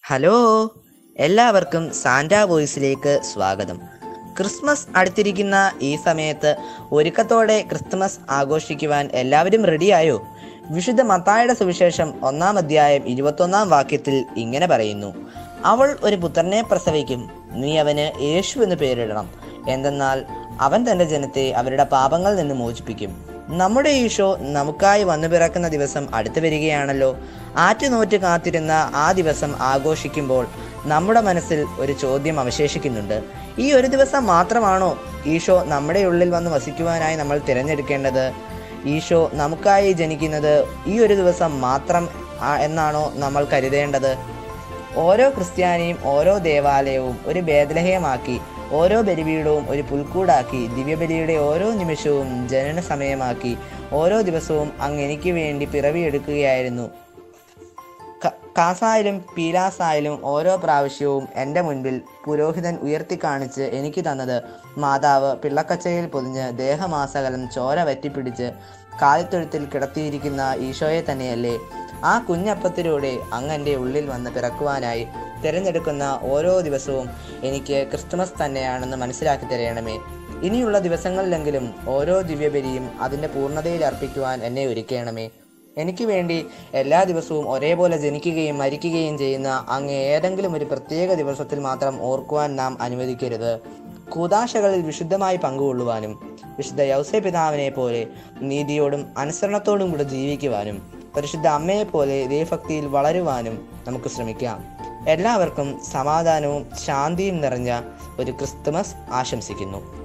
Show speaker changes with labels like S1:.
S1: hello എല്ലാവർക്കും Santa വോയിസിലേക്ക് സ്വാഗതം Christmas അടുത്തിരിക്കുന്ന ഈ സമയത്ത് ഒരുക്കത്തോടെ ക്രിസ്മസ് ആഘോഷിക്കുവാൻ എല്ലാവരും റെഡിയായോ വിശുദ്ധ മത്തായുടെ സുവിശേഷം ഒന്നാം അധ്യായം ഇരുപത്തൊന്നാം വാക്യത്തിൽ ഇങ്ങനെ പറയുന്നു അവൾ ഒരു പുത്രനെ പ്രസവിക്കും നീ അവന് യേശു എന്ന് പേരിടണം എന്തെന്നാൽ അവൻ തൻ്റെ ജനത്തെ അവരുടെ പാപങ്ങളിൽ നിന്ന് മോചിപ്പിക്കും നമ്മുടെ ഈശോ നമുക്കായി വന്നു പിറക്കുന്ന ദിവസം അടുത്തു വരികയാണല്ലോ ആറ്റുനോറ്റ് കാത്തിരുന്ന ആ ദിവസം ആഘോഷിക്കുമ്പോൾ നമ്മുടെ മനസ്സിൽ ഒരു ചോദ്യം അവശേഷിക്കുന്നുണ്ട് ഈ ഒരു ദിവസം മാത്രമാണോ ഈശോ നമ്മുടെ ഉള്ളിൽ വന്ന് വസിക്കുവാനായി നമ്മൾ തിരഞ്ഞെടുക്കേണ്ടത് ഈശോ നമുക്കായി ജനിക്കുന്നത് ഈ ഒരു ദിവസം മാത്രം ആ- എന്നാണോ നമ്മൾ കരുതേണ്ടത് ഓരോ ക്രിസ്ത്യാനിയും ഓരോ ദേവാലയവും ഒരു ഭേദലഹയമാക്കി ഓരോ ബലിപീഠവും ഒരു പുൽക്കൂടാക്കി ദിവ്യബലിയുടെ ഓരോ നിമിഷവും ജനന സമയമാക്കി ഓരോ ദിവസവും അങ്ങ് എനിക്ക് വേണ്ടി പിറവിയെടുക്കുകയായിരുന്നു ക- കാസായാലും പീലാസായാലും ഓരോ പ്രാവശ്യവും എൻ്റെ മുൻപിൽ പുരോഹിതൻ ഉയർത്തിക്കാണിച്ച് എനിക്ക് തന്നത് മാതാവ് പിള്ളക്കച്ചയിൽ പൊതിഞ്ഞ് ദേഹമാസകലം ചോര വറ്റിപ്പിടിച്ച് കാലിത്തൊഴുത്തിൽ കിടത്തിയിരിക്കുന്ന ഈശോയെ തന്നെയല്ലേ ആ കുഞ്ഞപ്പത്തിലൂടെ അങ്ങ് എൻ്റെ ഉള്ളിൽ വന്ന് പിറക്കുവാനായി തിരഞ്ഞെടുക്കുന്ന ഓരോ ദിവസവും എനിക്ക് ക്രിസ്തുമസ് തന്നെയാണെന്ന് മനസ്സിലാക്കി തരയണമേ ഇനിയുള്ള ദിവസങ്ങളിലെങ്കിലും ഓരോ ദിവ്യബലിയും അതിൻ്റെ പൂർണ്ണതയിൽ അർപ്പിക്കുവാൻ എന്നെ ഒരുക്കണമേ എനിക്ക് വേണ്ടി എല്ലാ ദിവസവും ഒരേപോലെ ജനിക്കുകയും മരിക്കുകയും ചെയ്യുന്ന അങ്ങ് ഏതെങ്കിലും ഒരു പ്രത്യേക ദിവസത്തിൽ മാത്രം ഓർക്കുവാൻ നാം അനുവദിക്കരുത് കൂതാശകളിൽ വിശുദ്ധമായി പങ്കുകൊള്ളുവാനും വിശുദ്ധ യൗസേ പിതാവിനെ പോലെ നീതിയോടും അനുസരണത്തോടും കൂടെ ജീവിക്കുവാനും പരിശുദ്ധ അമ്മയെ പോലെ ദൈവഭക്തിയിൽ വളരുവാനും നമുക്ക് ശ്രമിക്കാം എല്ലാവർക്കും സമാധാനവും ശാന്തിയും നിറഞ്ഞ ഒരു ക്രിസ്തുമസ് ആശംസിക്കുന്നു